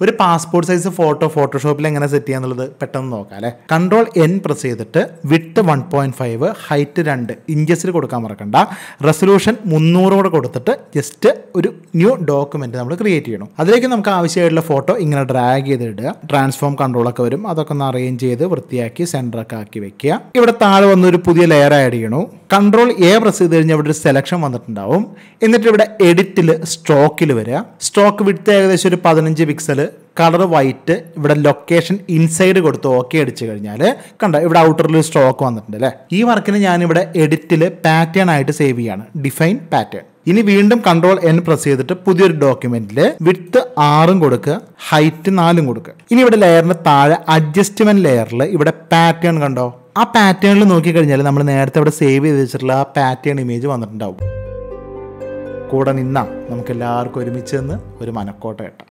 ഒരു passport size photo ഫോട്ടോഷോപ്പിൽ എങ്ങനെ set ചെയ്യാന്നുള്ളത് പെട്ടെന്ന് നോക്കാം അല്ലേ കൺട്രോൾ എൻ പ്രസ് ചെയ്തിട്ട് വിട്ട് വൺ പോയിന്റ് ഫൈവ് ഹൈറ്റ് രണ്ട് ഇഞ്ചസിൽ കൊടുക്കാൻ മറക്കണ്ട റെസൊല്യൂഷൻ മുന്നൂറോടെ കൊടുത്തിട്ട് ജസ്റ്റ് ഒരു ന്യൂ ഡോക്യുമെന്റ് നമ്മൾ ക്രിയേറ്റ് ചെയ്യണം അതിലേക്ക് നമുക്ക് ആവശ്യമായിട്ടുള്ള ഫോട്ടോ ഇങ്ങനെ ഡ്രാഗ് ചെയ്ത് ഇടുക ട്രാൻസ്ഫോം കൺട്രോൾ ഒക്കെ വരും അതൊക്കെ ഒന്ന് അറേഞ്ച് ചെയ്ത് വൃത്തിയാക്കി സെൻറ്റർ ഒക്കെ ആക്കി വെക്കുക ഇവിടെ താഴെ വന്ന് ഒരു പുതിയ ലെയർ ആഡ് ചെയ്യണു കൺട്രോൾ എ പ്രസ് ചെയ്ത് കഴിഞ്ഞാൽ ഇവിടെ ഒരു സെലക്ഷൻ വന്നിട്ടുണ്ടാവും എന്നിട്ട് ഇവിടെ എഡിറ്റിൽ സ്ട്രോക്കിൽ വരിക സ്ട്രോക്ക് വിട്ട് ഏകദേശം ഒരു പതിനഞ്ച് പിക്സൽ കളർ വൈറ്റ് ഇവിടെ ലൊക്കേഷൻ ഇൻസൈഡ് കൊടുത്ത് ഓക്കെ അടിച്ചു കഴിഞ്ഞാൽ കണ്ട ഇവിടെ ഔട്ടറിൽ സ്ട്രോക്ക് വന്നിട്ടുണ്ട് അല്ലേ ഈ വർക്കിന് ഞാനിവിടെ എഡിറ്റിൽ പാറ്റേൺ ആയിട്ട് സേവ് ചെയ്യാണ് ഡിഫൈൻ പാറ്റേൺ ഇനി വീണ്ടും കൺട്രോൾ എൻ പ്രസ് ചെയ്തിട്ട് പുതിയൊരു ഡോക്യുമെന്റിൽ വിട്ട് ആറും കൊടുക്കുക ഹൈറ്റ് നാലും കൊടുക്കുക ഇനി ഇവിടെ ലെയറിന് താഴെ അഡ്ജസ്റ്റ്മെന്റ് ലെയറിൽ ഇവിടെ പാറ്റേൺ കണ്ടോ ആ പാറ്റേണിൽ നോക്കിക്കഴിഞ്ഞാൽ നമ്മൾ നേരത്തെ ഇവിടെ സേവ് ചെയ്ത് വെച്ചിട്ടുള്ള ആ പാറ്റേൺ ഇമേജ് വന്നിട്ടുണ്ടാവും കൂടെ നിന്നാ നമുക്ക് എല്ലാവർക്കും ഒരുമിച്ച് നിന്ന് ഒരു മനക്കോട്ട ഇട്ടാം